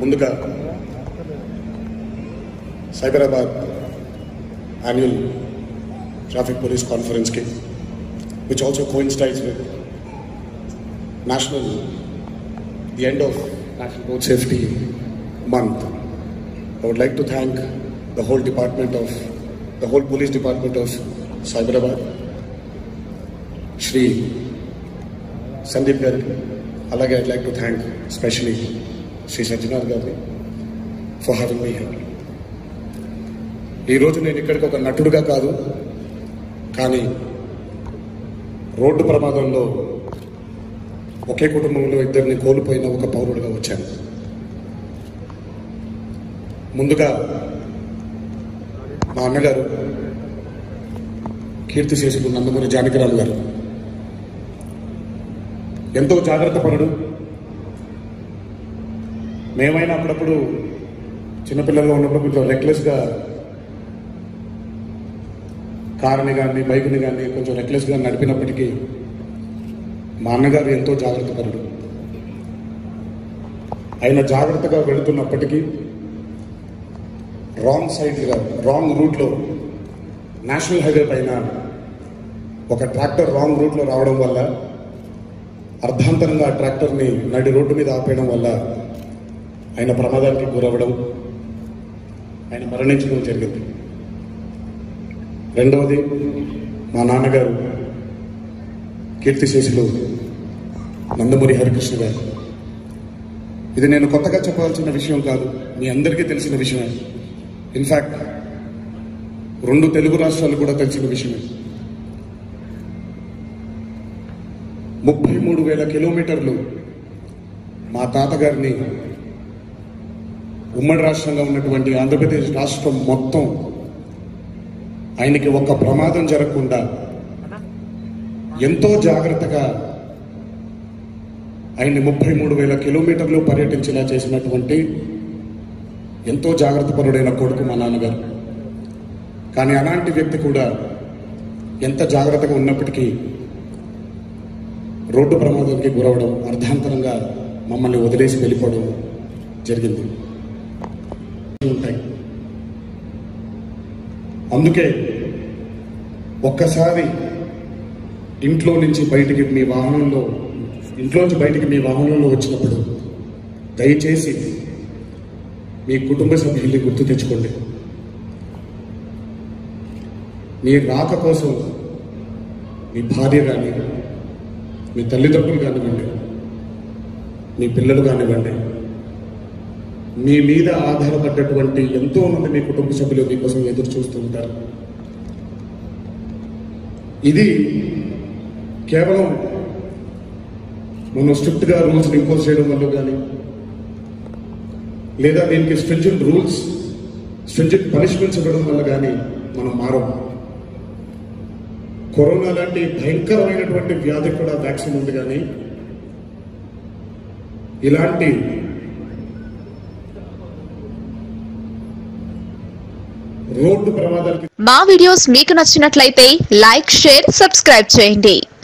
ముందుగా Cyberabad annual traffic police కాన్ఫరెన్స్కి which also coincides with national the end of national road safety month I would like to thank the whole department of the whole police department of Cyberabad, Shri Sandeep Garg. Alage, I'd like to thank especially Shri Sajjanar Garg for having me here. ఈ రోజు నేను ఇక్కడికి ఒక నటుడుగా కాదు కానీ road ప్రమాదంలో ఒకే కుటుంబంలో ఇద్దరిని కోల్పోయిన ఒక పౌరుడిగా వచ్చాను ముందుగా మా అన్నగారు కీర్తి శేషులు నందమూరి జానకిరామ్ గారు ఎంతో జాగ్రత్త పరుడు మేమైనా అప్పుడప్పుడు చిన్నపిల్లలుగా ఉన్నప్పుడు కొంచెం రెక్లెస్గా కారుని కానీ బైక్ని కానీ కొంచెం రెక్లెస్గా నడిపినప్పటికీ మా అన్నగారు ఎంతో జాగ్రత్త పరుడు ఆయన జాగ్రత్తగా వెళుతున్నప్పటికీ రాంగ్ సైడ్గా రాంగ్ రూట్లో నేషనల్ హైవే పైన ఒక ట్రాక్టర్ రాంగ్ రూట్లో రావడం వల్ల అర్ధాంతరంగా ఆ ట్రాక్టర్ని నడి రోడ్డు మీద ఆపేయడం వల్ల ఆయన ప్రమాదానికి గురవ్వడం ఆయన మరణించడం జరిగింది రెండవది మా నాన్నగారు కీర్తిశేషులు నందమూరి హరికృష్ణ గారు ఇది నేను కొత్తగా చెప్పవలసిన విషయం కాదు మీ అందరికీ తెలిసిన విషయమే ఇన్ఫ్యాక్ట్ రెండు తెలుగు రాష్ట్రాలు కూడా తెలిసిన విషయమే ముప్పై మూడు వేల కిలోమీటర్లు మా తాతగారిని ఉమ్మడి రాష్ట్రంగా ఉన్నటువంటి ఆంధ్రప్రదేశ్ రాష్ట్రం మొత్తం ఆయనకి ఒక్క ప్రమాదం జరగకుండా ఎంతో జాగ్రత్తగా ఆయన్ని ముప్పై మూడు వేల కిలోమీటర్లు పర్యటించేలా చేసినటువంటి ఎంతో జాగ్రత్త పరుడైన కొడుకు మా నాన్నగారు కానీ అలాంటి వ్యక్తి కూడా ఎంత జాగ్రత్తగా ఉన్నప్పటికీ రోడ్డు ప్రమాదానికి గురవడం అర్ధాంతరంగా మమ్మల్ని వదిలేసి వెళ్ళిపోవడం జరిగింది ఉంటాయి అందుకే ఒక్కసారి ఇంట్లో నుంచి బయటికి మీ వాహనంలో ఇంట్లోంచి బయటికి మీ వాహనంలో వచ్చినప్పుడు దయచేసి మీ కుటుంబ సభ్యుల్ని గుర్తు తెచ్చుకోండి మీ రాక కోసం మీ భార్య కానీ మీ తల్లిదండ్రులు కానివ్వండి మీ పిల్లలు కానివ్వండి మీ మీద ఆధారపడ్డటువంటి ఎంతో మంది మీ కుటుంబ సభ్యులు మీకోసం ఎదురు చూస్తూ ఉంటారు ఇది కేవలం మనం స్ట్రిక్ట్గా రూల్స్ ఇంపోజ్ చేయడం వల్ల కానీ లేదా దీనికి స్ట్రింజెంట్ రూల్స్ స్ట్రింజెంట్ పనిష్మెంట్స్ ఇవ్వడం వల్ల కానీ మనం మారం కరోనా లాంటి భయంకరమైనటువంటి వ్యాధికి కూడా వ్యాక్సిన్ ఉంది కానీ ఇలాంటి రోడ్డు ప్రమాదాలకి మా వీడియోస్ మీకు నచ్చినట్లయితే లైక్ షేర్ సబ్స్క్రైబ్ చేయండి